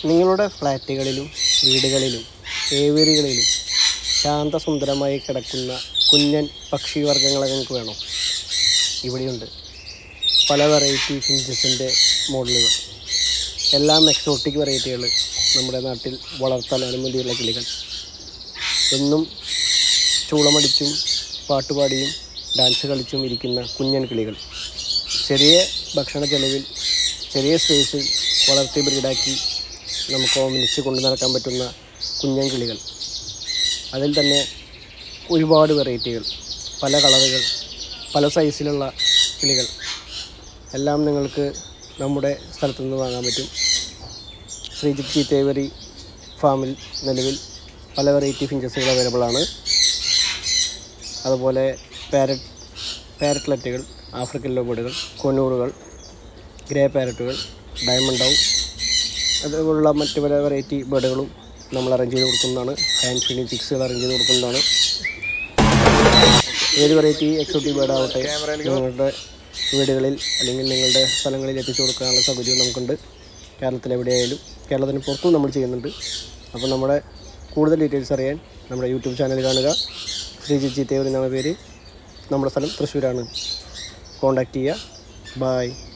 നിങ്ങളുടെ ഫ്ലാറ്റുകളിലും വീടുകളിലും ഏവേരികളിലും ശാന്തസുന്ദരമായി കിടക്കുന്ന കുഞ്ഞൻ പക്ഷിവർഗ്ഗങ്ങളെ നിങ്ങൾക്ക് വേണോ ഇവിടെയുണ്ട് പല വെറൈറ്റി ഫിഞ്ചസിൻ്റെ മോഡലുകൾ എല്ലാം എക്സോട്ടിക് വെറൈറ്റികൾ നമ്മുടെ നാട്ടിൽ വളർത്താൻ അനുമതിയുള്ള കിളികൾ എന്നും ചൂളമടിച്ചും പാട്ടുപാടിയും ഡാൻസ് കളിച്ചും ഇരിക്കുന്ന കുഞ്ഞൻ കിളികൾ ചെറിയ ഭക്ഷണ ചെലവിൽ ചെറിയ സ്പേസിൽ വളർത്തി ബ്രീഡാക്കി നമുക്ക് ഓമനിച്ച് കൊണ്ടു നടക്കാൻ പറ്റുന്ന കുഞ്ഞൻ കിളികൾ അതിൽ തന്നെ ഒരുപാട് വെറൈറ്റികൾ പല കളറുകൾ പല സൈസിലുള്ള കിളികൾ എല്ലാം നിങ്ങൾക്ക് നമ്മുടെ സ്ഥലത്തു നിന്ന് വാങ്ങാൻ പറ്റും ശ്രീജിത്ത് ചീത്തേവരി ഫാമിൽ നിലവിൽ പല വെറൈറ്റി ഫിഞ്ചസുകൾ അവൈലബിൾ ആണ് അതുപോലെ പാരറ്റ് പാരറ്റ്ലറ്റുകൾ ആഫ്രിക്കൻ ലോബേഡുകൾ കൊന്നൂറുകൾ ഗ്രേ പാരറ്റുകൾ ഡയമണ്ട് ഡൗ അതുപോലുള്ള മറ്റ് പല വെറൈറ്റി ബേഡുകളും നമ്മൾ അറേഞ്ച് ചെയ്ത് കൊടുക്കുന്നതാണ് ഹാൻഡ് ഫീഡിങ് ചിക്സുകൾ അറേഞ്ച് ചെയ്ത് കൊടുക്കുന്നതാണ് ഏത് വെറൈറ്റി എക്സോട്ടിക് ബേഡ് ആവട്ടെ നിങ്ങളുടെ വീടുകളിൽ അല്ലെങ്കിൽ നിങ്ങളുടെ സ്ഥലങ്ങളിൽ എത്തിച്ചു കൊടുക്കാനുള്ള സൗകര്യവും നമുക്കുണ്ട് കേരളത്തിൽ എവിടെയായാലും കേരളത്തിന് പുറത്തും നമ്മൾ ചെയ്യുന്നുണ്ട് അപ്പോൾ നമ്മുടെ കൂടുതൽ ഡീറ്റെയിൽസ് അറിയാൻ നമ്മുടെ യൂട്യൂബ് ചാനൽ കാണുക ശ്രീജിത്ത് ചീത്തേവർ എന്നാണ് പേര് നമ്മുടെ സ്ഥലം തൃശ്ശൂരാണ് കോൺടാക്റ്റ് ചെയ്യുക ബായ്